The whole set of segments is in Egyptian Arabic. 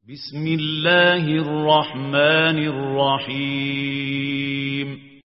بسم الله الرحمن الرحيم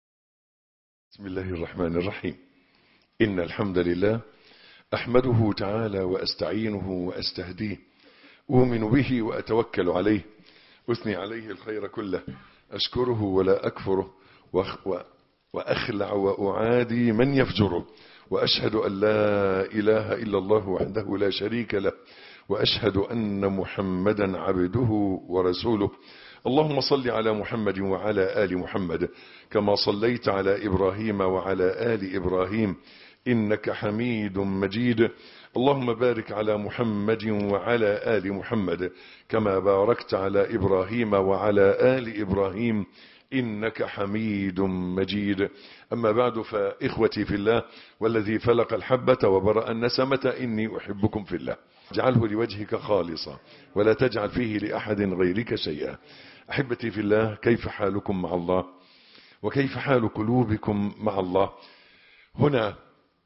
بسم الله الرحمن الرحيم إن الحمد لله أحمده تعالى وأستعينه وأستهديه أؤمن به وأتوكل عليه أثني عليه الخير كله أشكره ولا أكفره وأخ و وأخلع وأعادي من يفجره وأشهد أن لا إله إلا الله وحده لا شريك له وأشهد أن محمدا عبده ورسوله اللهم صل على محمد وعلى آل محمد كما صليت على إبراهيم وعلى آل إبراهيم إنك حميد مجيد اللهم بارك على محمد وعلى آل محمد كما باركت على إبراهيم وعلى آل إبراهيم إنك حميد مجيد أما بعد فإخوتي في الله والذي فلق الحبة وبرأ النسمة إني أحبكم في الله اجعله لوجهك خالصا ولا تجعل فيه لأحد غيرك شيئا أحبتي في الله كيف حالكم مع الله وكيف حال قلوبكم مع الله هنا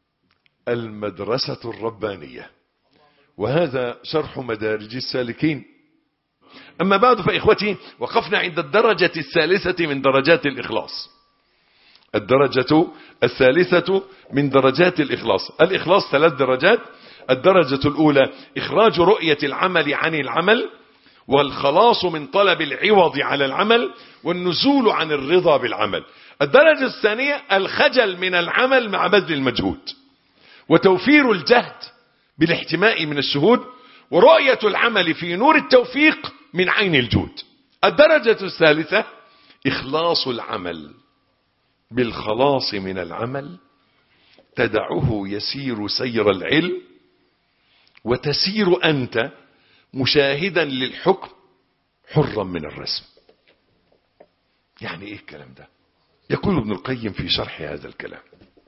المدرسة الربانية وهذا شرح مدارج السالكين أما بعد فإخوتي وقفنا عند الدرجة الثالثة من درجات الإخلاص الدرجة الثالثة من درجات الإخلاص الإخلاص ثلاث درجات الدرجة الأولى إخراج رؤية العمل عن العمل والخلاص من طلب العوض على العمل والنزول عن الرضا بالعمل الدرجة الثانية الخجل من العمل مع بذل المجهود وتوفير الجهد بالاحتماء من الشهود ورؤية العمل في نور التوفيق من عين الجود الدرجة الثالثة إخلاص العمل بالخلاص من العمل تدعه يسير سير العلم وتسير أنت مشاهدا للحكم حرا من الرسم يعني ايه الكلام ده يقول ابن القيم في شرح هذا الكلام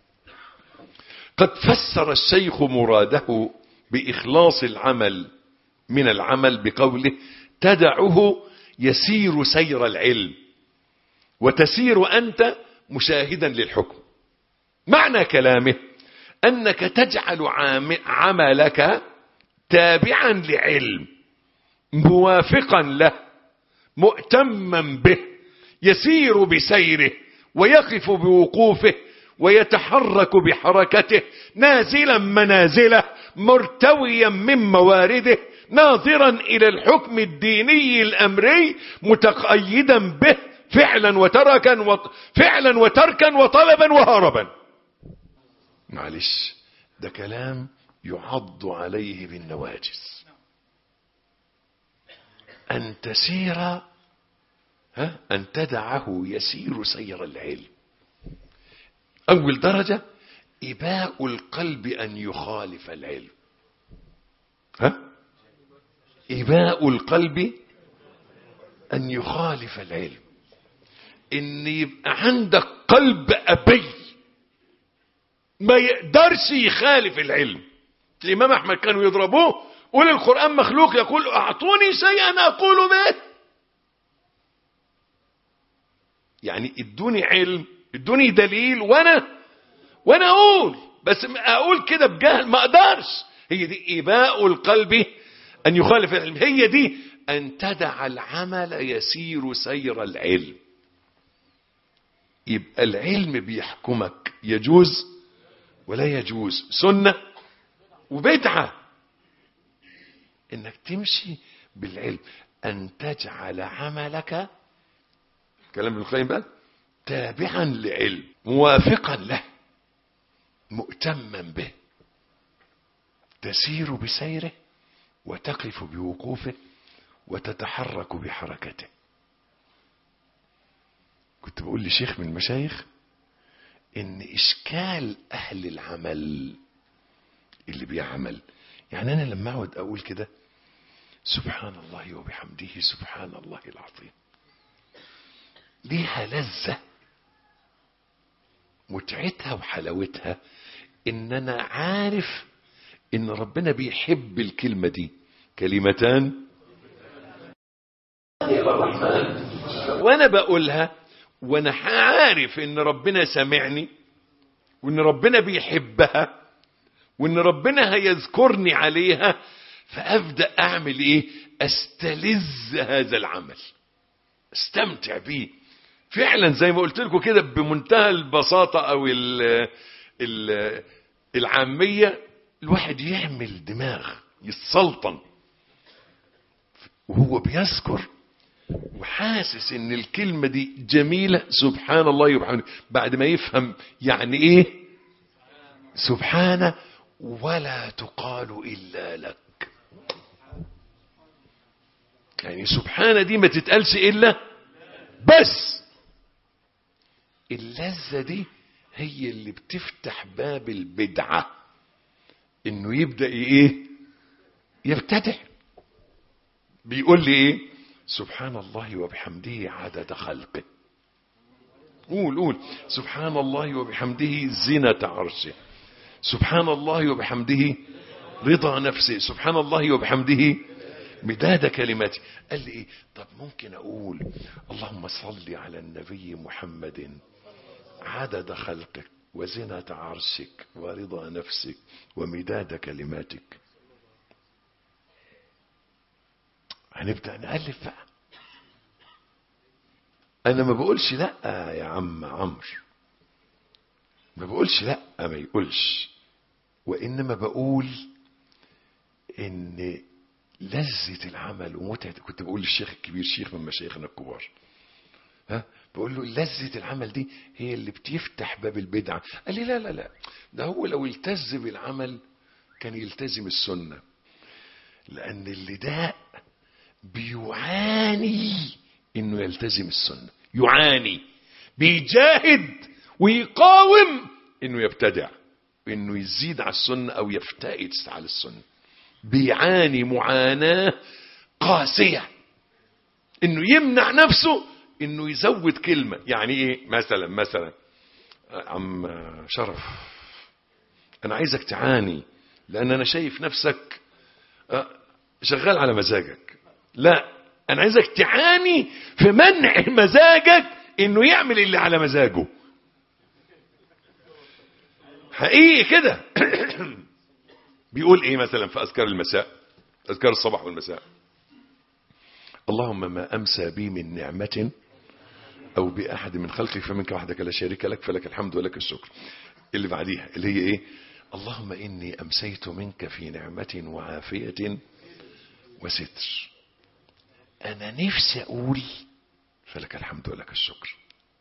قد فسر الشيخ مراده بإخلاص العمل من العمل بقوله تدعه يسير سير العلم وتسير أنت مشاهدا للحكم معنى كلامه أنك تجعل عملك تابعا لعلم موافقا له مؤتما به يسير بسيره ويقف بوقوفه ويتحرك بحركته نازلا منازله مرتويا من موارده ناظرا الى الحكم الديني الامري متقيدا به فعلا وتركا وط... فعلا وتركا وطلبا وهربا معلش ده كلام يعض عليه بالنواجس ان تسير ها ان تدعه يسير سير العلم اول درجه اباء القلب ان يخالف العلم ها اباء القلب ان يخالف العلم ان يبقى عندك قلب ابي ما يقدرش يخالف العلم الامام احمد كانوا يضربوه قول القران مخلوق يقول اعطوني شيئا اقول به يعني ادوني علم ادوني دليل وانا وانا اقول بس اقول كده بجهل ما اقدرش هي دي اباء القلب ان يخالف العلم هي دي ان تدع العمل يسير سير العلم يبقى العلم بيحكمك يجوز ولا يجوز سنة وبدعة انك تمشي بالعلم ان تجعل عملك كلام ابن القيم بقى تابعا لعلم موافقا له مؤتما به تسير بسيره وتقف بوقوفه وتتحرك بحركته كنت بقول لشيخ من المشايخ ان اشكال اهل العمل اللي بيعمل يعني انا لما اقعد اقول كده سبحان الله وبحمده سبحان الله العظيم ليها لذة متعتها وحلاوتها ان انا عارف ان ربنا بيحب الكلمة دي كلمتان وانا بقولها وانا عارف ان ربنا سمعني وان ربنا بيحبها وان ربنا هيذكرني عليها فابدا اعمل ايه استلذ هذا العمل استمتع بيه فعلا زي ما قلت لكم كده بمنتهى البساطة او ال ال العامية الواحد يعمل دماغ يتسلطن وهو بيذكر وحاسس ان الكلمة دي جميلة سبحان الله وبحمده بعد ما يفهم يعني ايه سبحانه ولا تقال الا لك يعني سبحانه دي ما تتقالش الا بس اللذة دي هي اللي بتفتح باب البدعة انه يبدأ ايه يبتدع بيقول لي ايه سبحان الله وبحمده عدد خلقه قول قول سبحان الله وبحمده زنة عرشه سبحان الله وبحمده رضا نفسه سبحان الله وبحمده مداد كلماتي قال لي ايه طب ممكن اقول اللهم صل على النبي محمد عدد خلقك وزنة عرشك ورضا نفسك ومداد كلماتك هنبدأ نألف بقى أنا ما بقولش لأ يا عم عمرو ما بقولش لأ ما يقولش وإنما بقول إن لذة العمل ومتعة كنت بقول للشيخ الكبير شيخ من مشايخنا الكبار ها بقول له لذة العمل دي هي اللي بتفتح باب البدعة قال لي لا لا لا ده هو لو التز بالعمل كان يلتزم السنة لأن اللي ده بيعاني انه يلتزم السنة يعاني بيجاهد ويقاوم انه يبتدع انه يزيد على السنة او يفتئت على السنة بيعاني معاناة قاسية انه يمنع نفسه انه يزود كلمة يعني ايه مثلا مثلا عم شرف انا عايزك تعاني لان انا شايف نفسك شغال على مزاجك لا انا عايزك تعاني في منع مزاجك انه يعمل اللي على مزاجه حقيقي كده بيقول ايه مثلا في اذكار المساء اذكار الصباح والمساء اللهم ما امسى بي من نعمه او باحد من خلقك فمنك وحدك لا شريك لك فلك الحمد ولك الشكر اللي بعديها اللي هي ايه اللهم اني امسيت منك في نعمه وعافيه وستر انا نفسي اقول فلك الحمد ولك الشكر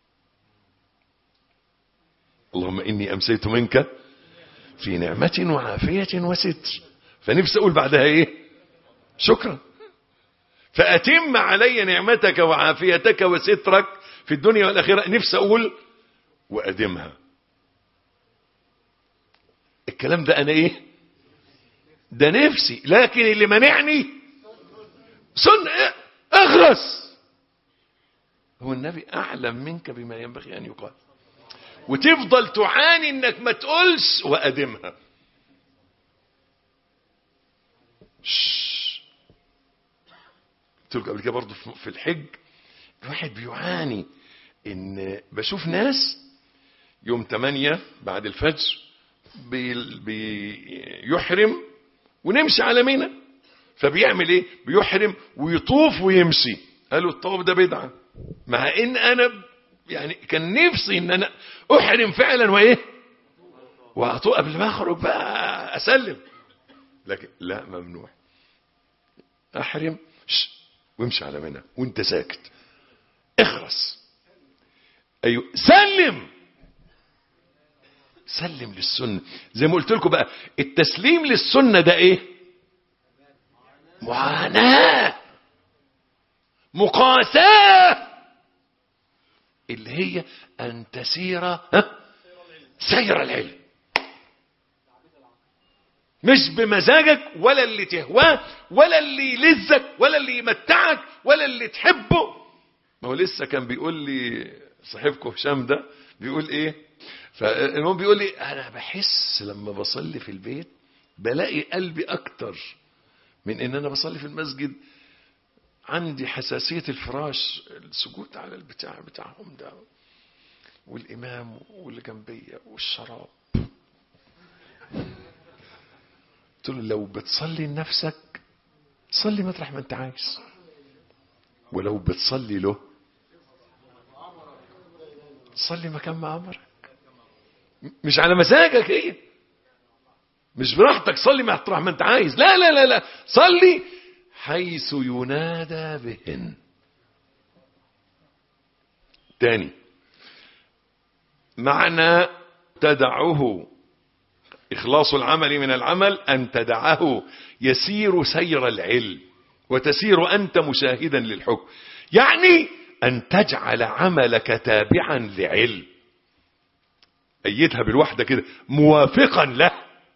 اللهم اني امسيت منك في نعمة وعافية وستر فنفسي اقول بعدها ايه شكرا فاتم علي نعمتك وعافيتك وسترك في الدنيا والاخره نفسي اقول وادمها الكلام ده انا ايه ده نفسي لكن اللي منعني سن اغرس هو النبي اعلم منك بما ينبغي ان يقال وتفضل تعاني انك ما تقولش وادمها قلت لك قبل كده برضه في الحج الواحد بيعاني ان بشوف ناس يوم 8 بعد الفجر بي بيحرم ونمشي على منى فبيعمل ايه بيحرم ويطوف ويمشي قالوا الطواف ده بدعه مع ان انا يعني كان نفسي ان انا احرم فعلا وايه واطوف قبل ما اخرج بقى اسلم لكن لا ممنوع احرم وامشي على منى وانت ساكت اخرس ايوه سلم سلم للسنه زي ما قلت لكم بقى التسليم للسنه ده ايه معاناه مقاساه اللي هي ان تسير ها سير العلم مش بمزاجك ولا اللي تهواه ولا اللي يلذك ولا اللي يمتعك ولا اللي تحبه ما هو لسه كان بيقول لي صاحبكم هشام ده بيقول ايه فالمهم بيقول لي انا بحس لما بصلي في البيت بلاقي قلبي اكتر من ان انا بصلي في المسجد عندي حساسية الفراش السجود على البتاع بتاعهم ده والإمام واللي جنبية والشراب قلت له لو بتصلي لنفسك صلي مطرح ما انت عايز ولو بتصلي له صلي مكان ما امرك مش على مزاجك هي مش براحتك صلي مطرح ما انت عايز لا لا لا لا صلي حيث ينادى بهن تاني معنى تدعه إخلاص العمل من العمل أن تدعه يسير سير العلم وتسير أنت مشاهدا للحكم يعني أن تجعل عملك تابعا لعلم أيدها بالوحدة كده موافقا له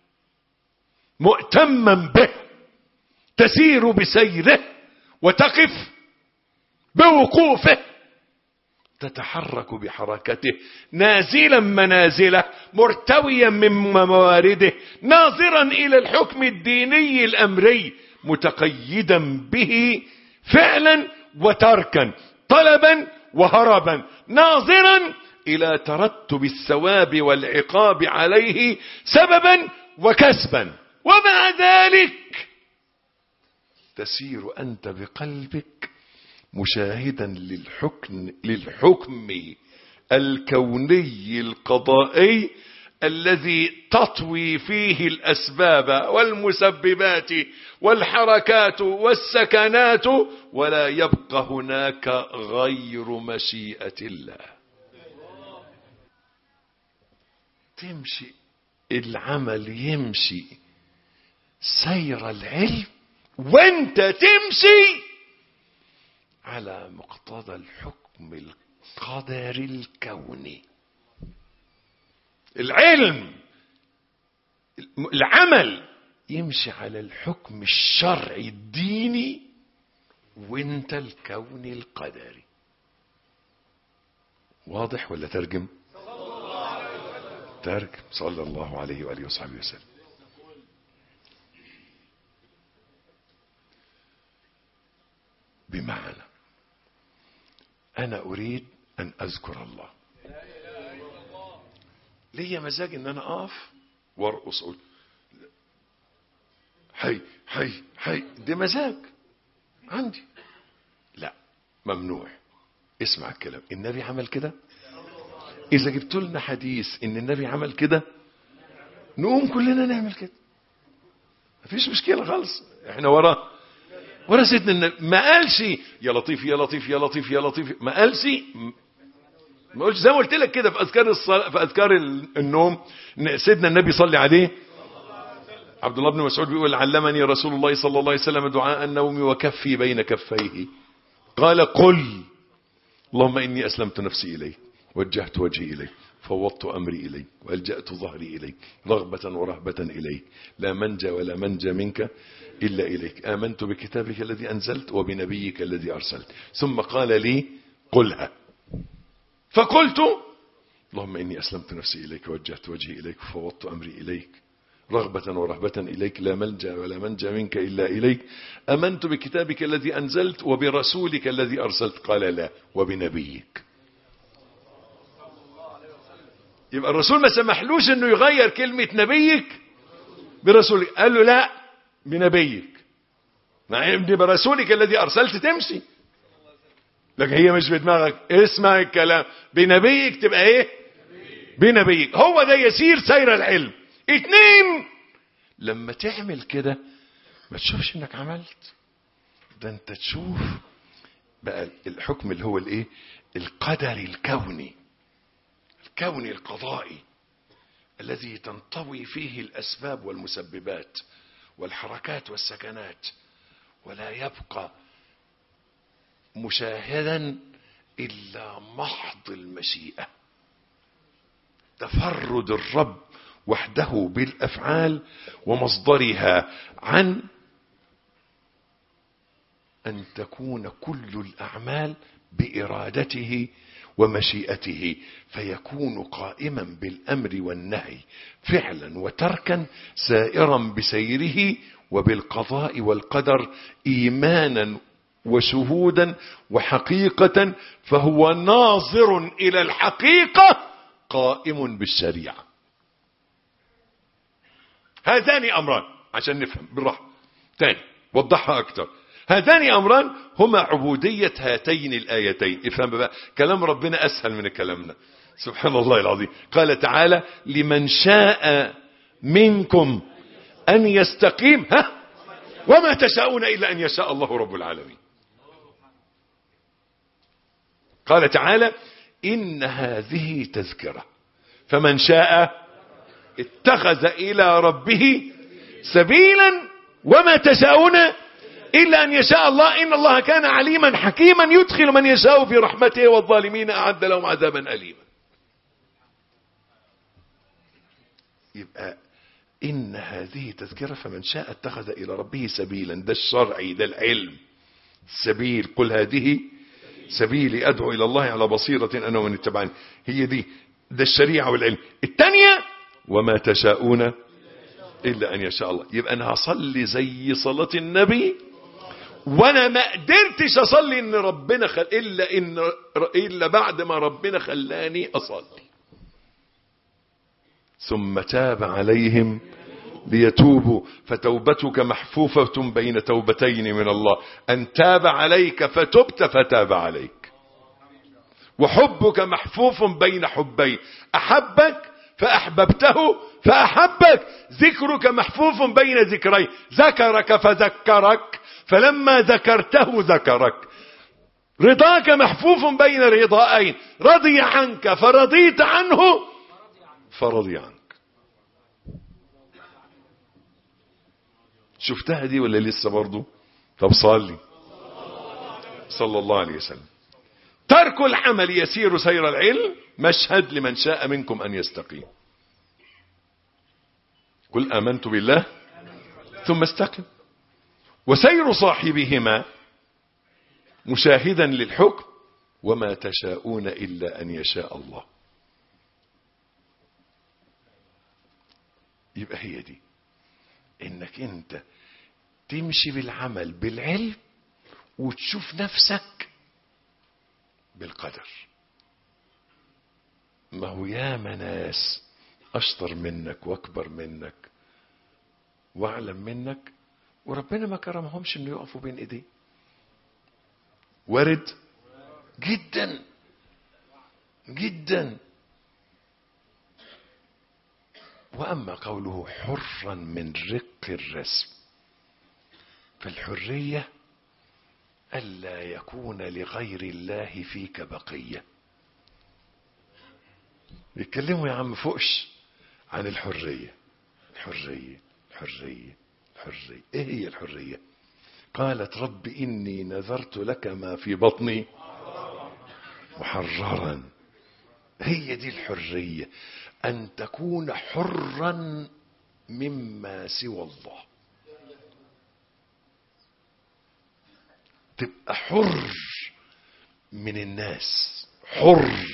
مؤتما به تسير بسيره وتقف بوقوفه تتحرك بحركته نازلا منازله مرتويا من موارده ناظرا الى الحكم الديني الامري متقيدا به فعلا وتركا طلبا وهربا ناظرا الى ترتب الثواب والعقاب عليه سببا وكسبا ومع ذلك تسير انت بقلبك مشاهدا للحكم للحكم الكوني القضائي الذي تطوي فيه الاسباب والمسببات والحركات والسكنات ولا يبقى هناك غير مشيئه الله تمشي العمل يمشي سير العلم وانت تمشي على مقتضى الحكم القدري الكوني العلم العمل يمشي على الحكم الشرعي الديني وانت الكوني القدري واضح ولا ترجم ترجم صلى الله عليه وآله وصحبه وسلم بمعنى أنا أريد أن أذكر الله ليا مزاج إن أنا أقف وأرقص أقول حي حي حي ده مزاج عندي لا ممنوع اسمع الكلام النبي عمل كده إذا جبت لنا حديث إن النبي عمل كده نقوم كلنا نعمل كده مفيش مشكلة خالص احنا وراه ورا سيدنا النبي ما قالش يا لطيف يا لطيف يا لطيف يا لطيف ما قالش ما قلتش زي ما قلت لك كده في اذكار الصلاة في اذكار النوم سيدنا النبي صلي عليه عبد الله بن مسعود بيقول علمني رسول الله صلى الله عليه وسلم دعاء النوم وكفي بين كفيه قال قل اللهم اني اسلمت نفسي اليك وجهت وجهي اليك فوضت امري اليك والجات ظهري اليك رغبه ورهبه اليك لا منجى ولا منجى منك إلا إليك آمنت بكتابك الذي أنزلت وبنبيك الذي أرسلت ثم قال لي قلها فقلت اللهم إني أسلمت نفسي إليك ووجهت وجهي إليك وفوضت أمري إليك رغبة ورهبة إليك لا ملجأ ولا منجى منك إلا إليك أمنت بكتابك الذي أنزلت وبرسولك الذي أرسلت قال لا وبنبيك يبقى الرسول ما سمحلوش انه يغير كلمة نبيك برسولك قال له لا بنبيك مع ان برسولك الذي ارسلت تمشي لكن هي مش بدماغك اسمع الكلام بنبيك تبقى ايه بنبيك هو ده يسير سير العلم اتنين لما تعمل كده ما تشوفش انك عملت ده انت تشوف بقى الحكم اللي هو الايه القدري الكوني الكوني القضائي الذي تنطوي فيه الاسباب والمسببات والحركات والسكنات ولا يبقى مشاهدا الا محض المشيئه تفرد الرب وحده بالافعال ومصدرها عن ان تكون كل الاعمال بارادته ومشيئته فيكون قائما بالامر والنهي فعلا وتركا سائرا بسيره وبالقضاء والقدر ايمانا وشهودا وحقيقه فهو ناظر الى الحقيقه قائم بالشريعه هذان امران عشان نفهم بالراحه تاني وضحها أكتر هذان أمران هما عبودية هاتين الآيتين افهم بقى كلام ربنا أسهل من كلامنا سبحان الله العظيم قال تعالى لمن شاء منكم أن يستقيم ها وما تشاءون إلا أن يشاء الله رب العالمين قال تعالى إن هذه تذكرة فمن شاء اتخذ إلى ربه سبيلا وما تشاءون إلا أن يشاء الله إن الله كان عليما حكيما يدخل من يشاء في رحمته والظالمين أعد لهم عذابا أليما يبقى إن هذه تذكرة فمن شاء اتخذ إلى ربه سبيلا ده الشرعي ده العلم سبيل قل هذه سبيلي أدعو إلى الله على بصيرة أنا ومن اتبعني هي دي ده الشريعة والعلم الثانية وما تشاءون إلا أن يشاء الله يبقى أنا هصلي زي صلاة النبي وانا ما قدرتش اصلي ان ربنا خل... الا ان الا بعد ما ربنا خلاني اصلي ثم تاب عليهم ليتوبوا فتوبتك محفوفة بين توبتين من الله أن تاب عليك فتبت فتاب عليك وحبك محفوف بين حبين أحبك فأحببته فأحبك ذكرك محفوف بين ذكرين ذكرك فذكرك فلما ذكرته ذكرك رضاك محفوف بين رضائين رضي عنك فرضيت عنه فرضي عنك شفتها دي ولا لسه برضو طب صلي صلى الله عليه وسلم ترك العمل يسير سير العلم مشهد لمن شاء منكم أن يستقيم قل آمنت بالله ثم استقم وسير صاحبهما مشاهدا للحكم وما تشاءون إلا أن يشاء الله يبقى هي دي انك انت تمشي بالعمل بالعلم وتشوف نفسك بالقدر ما هو ياما ناس اشطر منك واكبر منك واعلم منك وربنا ما كرمهمش انه يقفوا بين ايديه وارد جدا جدا واما قوله حرا من رق الرسم فالحريه الا يكون لغير الله فيك بقيه بيتكلموا يا عم فوقش عن الحريه الحريه الحريه الحريه ايه هي الحريه قالت رب اني نذرت لك ما في بطني محررا هي دي الحريه ان تكون حرا مما سوى الله تبقى حر من الناس حر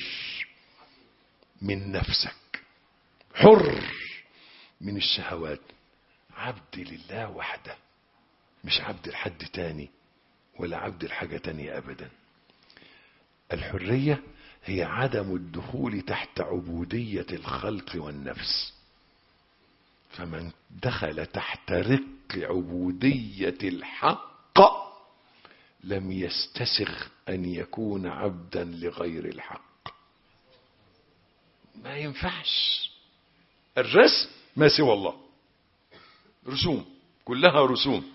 من نفسك حر من الشهوات عبد لله وحده مش عبد لحد تاني ولا عبد لحاجة تانية أبدا الحرية هي عدم الدخول تحت عبودية الخلق والنفس فمن دخل تحت رق عبودية الحق لم يستسغ أن يكون عبدا لغير الحق ما ينفعش الرسم ما سوى الله رسوم كلها رسوم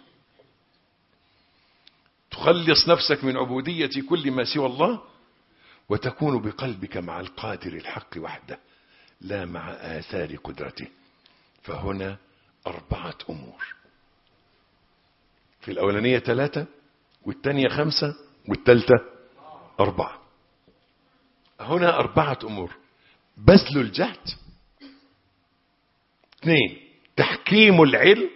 تخلص نفسك من عبودية كل ما سوى الله وتكون بقلبك مع القادر الحق وحده لا مع آثار قدرته فهنا أربعة أمور في الأولانية ثلاثة والثانية خمسة والثالثة أربعة هنا أربعة أمور بذل الجهد اثنين تحكيم العلم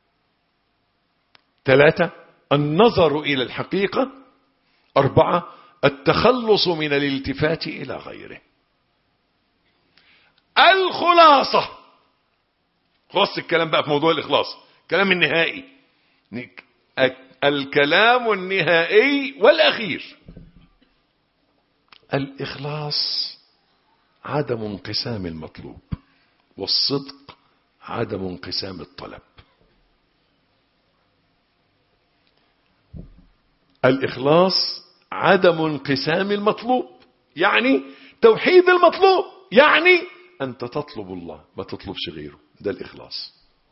ثلاثة النظر إلى الحقيقة أربعة التخلص من الالتفات إلى غيره الخلاصة خلاص الكلام بقى في موضوع الإخلاص كلام النهائي الكلام النهائي والأخير الإخلاص عدم انقسام المطلوب والصدق عدم انقسام الطلب الإخلاص عدم انقسام المطلوب يعني توحيد المطلوب يعني أنت تطلب الله ما تطلبش غيره ده الإخلاص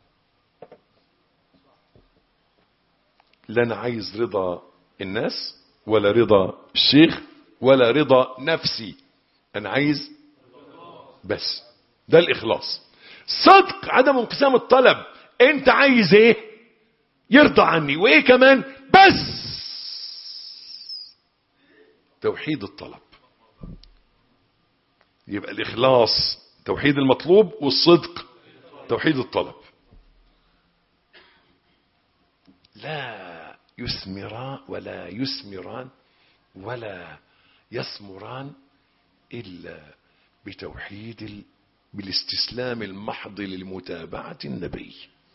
لا أنا عايز رضا الناس ولا رضا الشيخ ولا رضا نفسي أنا عايز بس ده الإخلاص صدق عدم انقسام الطلب أنت عايز إيه يرضى عني وإيه كمان بس توحيد الطلب يبقى الإخلاص توحيد المطلوب والصدق توحيد الطلب لا يثمران ولا يثمران ولا يثمران إلا بتوحيد ال... بالاستسلام المحض للمتابعة النبي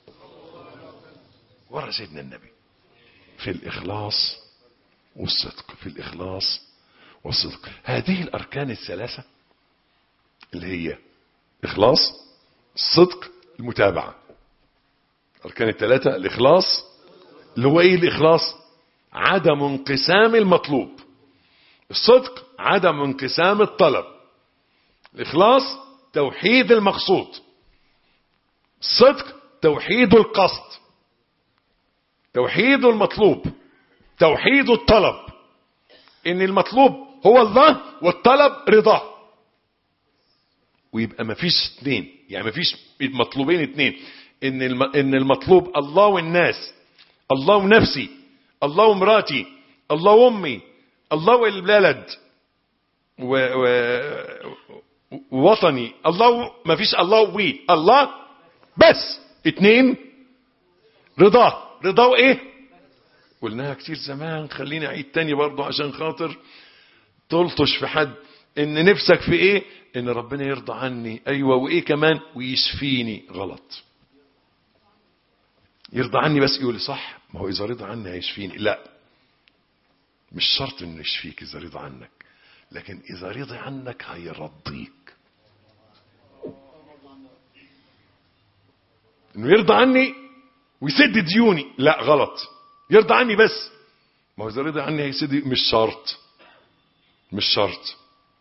ورا سيدنا النبي في الإخلاص والصدق في الإخلاص والصدق هذه الأركان الثلاثة اللي هي إخلاص الصدق المتابعة أركان الثلاثة الإخلاص اللي هو إيه الإخلاص عدم انقسام المطلوب الصدق عدم انقسام الطلب الإخلاص توحيد المقصود الصدق توحيد القصد توحيد المطلوب توحيد الطلب ان المطلوب هو الله والطلب رضاه ويبقى مفيش اثنين يعني مفيش مطلوبين اثنين ان ان المطلوب الله والناس الله ونفسي الله ومراتي الله وامي الله والبلد و... و... وطني الله مفيش الله وي الله بس اتنين رضاه رضاه ايه قلناها كتير زمان خليني اعيد تاني برضه عشان خاطر تلطش في حد ان نفسك في ايه ان ربنا يرضى عني ايوه وايه كمان ويشفيني غلط يرضى عني بس يقول لي صح ما هو اذا رضى عني هيشفيني لا مش شرط انه يشفيك اذا رضى عنك لكن اذا رضي عنك هيرضيك انه يرضى عني ويسد ديوني لا غلط يرضى عني بس ما هو اذا رضي عني هيسد مش شرط مش شرط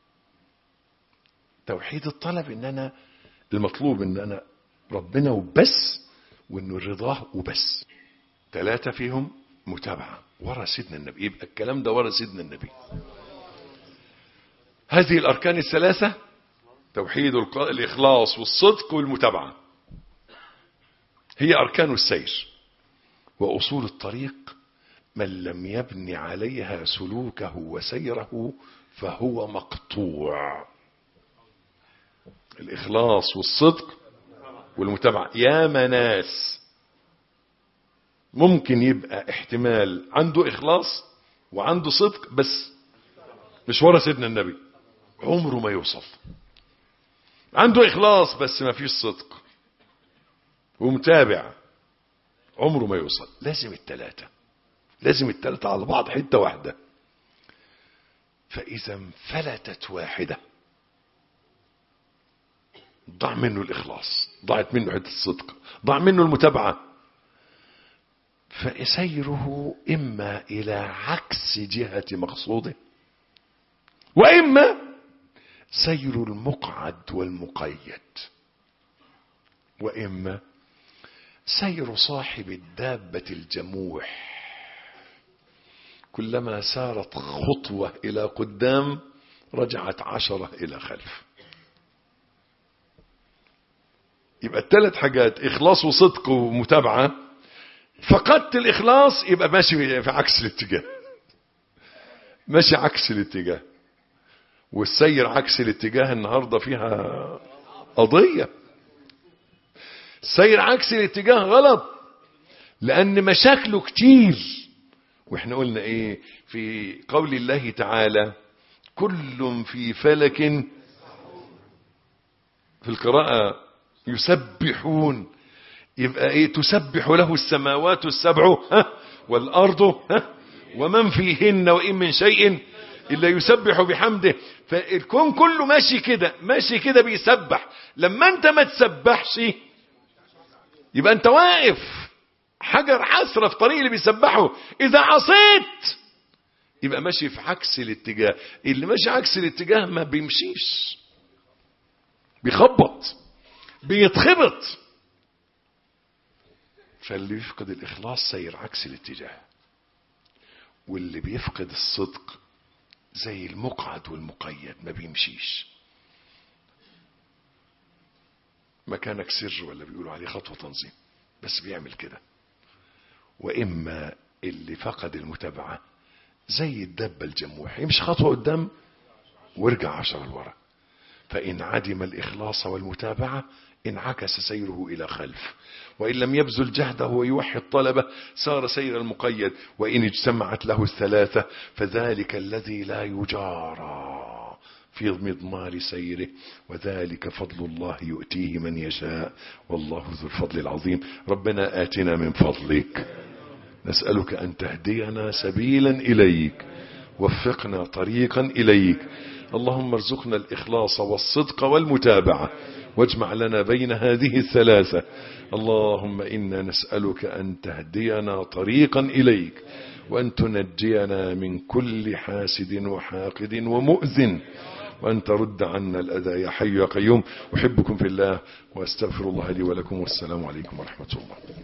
توحيد الطلب ان انا المطلوب ان انا ربنا وبس وانه رضاه وبس ثلاثة فيهم متابعة ورا سيدنا النبي يبقى الكلام ده ورا سيدنا النبي هذه الأركان الثلاثة توحيد الإخلاص والصدق والمتابعة هي أركان السير وأصول الطريق من لم يبني عليها سلوكه وسيره فهو مقطوع الإخلاص والصدق والمتابعة يا مناس ممكن يبقى احتمال عنده إخلاص وعنده صدق بس مش ورا سيدنا النبي عمره ما يوصل عنده إخلاص بس ما فيش صدق ومتابع عمره ما يوصل لازم التلاتة لازم التلاتة على بعض حتة واحدة فإذا انفلتت واحدة ضاع منه الإخلاص ضاعت منه حتة الصدق ضاع منه المتابعة فسيره إما إلى عكس جهة مقصوده وإما سير المقعد والمقيد وإما سير صاحب الدابة الجموح كلما سارت خطوة إلى قدام رجعت عشرة إلى خلف يبقى الثلاث حاجات إخلاص وصدق ومتابعة فقدت الإخلاص يبقى ماشي في عكس الاتجاه ماشي عكس الاتجاه والسير عكس الاتجاه النهاردة فيها قضية السير عكس الاتجاه غلط لأن مشاكله كتير واحنا قلنا ايه في قول الله تعالى كل في فلك في القراءة يسبحون يبقى ايه تسبح له السماوات السبع ها والارض ها ومن فيهن وان من شيء الا يسبح بحمده فالكون كله ماشي كده ماشي كده بيسبح لما انت ما تسبحش يبقى انت واقف حجر حسرة في طريق اللي بيسبحه اذا عصيت يبقى ماشي في عكس الاتجاه اللي ماشي عكس الاتجاه ما بيمشيش بيخبط بيتخبط فاللي يفقد الإخلاص سير عكس الاتجاه واللي بيفقد الصدق زي المقعد والمقيد ما بيمشيش مكانك سر ولا بيقولوا عليه خطوة تنظيم بس بيعمل كده وإما اللي فقد المتابعة زي الدبة الجموح يمشي خطوة قدام وارجع عشرة لورا فإن عدم الإخلاص والمتابعة انعكس سيره إلى خلف وإن لم يبذل جهده ويوحي الطلبة سار سير المقيد وإن اجتمعت له الثلاثة فذلك الذي لا يجارى في مضمار سيره وذلك فضل الله يؤتيه من يشاء والله ذو الفضل العظيم ربنا آتنا من فضلك نسألك أن تهدينا سبيلا إليك وفقنا طريقا إليك اللهم ارزقنا الإخلاص والصدق والمتابعة واجمع لنا بين هذه الثلاثة اللهم إنا نسألك أن تهدينا طريقا إليك وأن تنجينا من كل حاسد وحاقد ومؤذن وأن ترد عنا الأذى يا حي يا قيوم أحبكم في الله وأستغفر الله لي ولكم والسلام عليكم ورحمة الله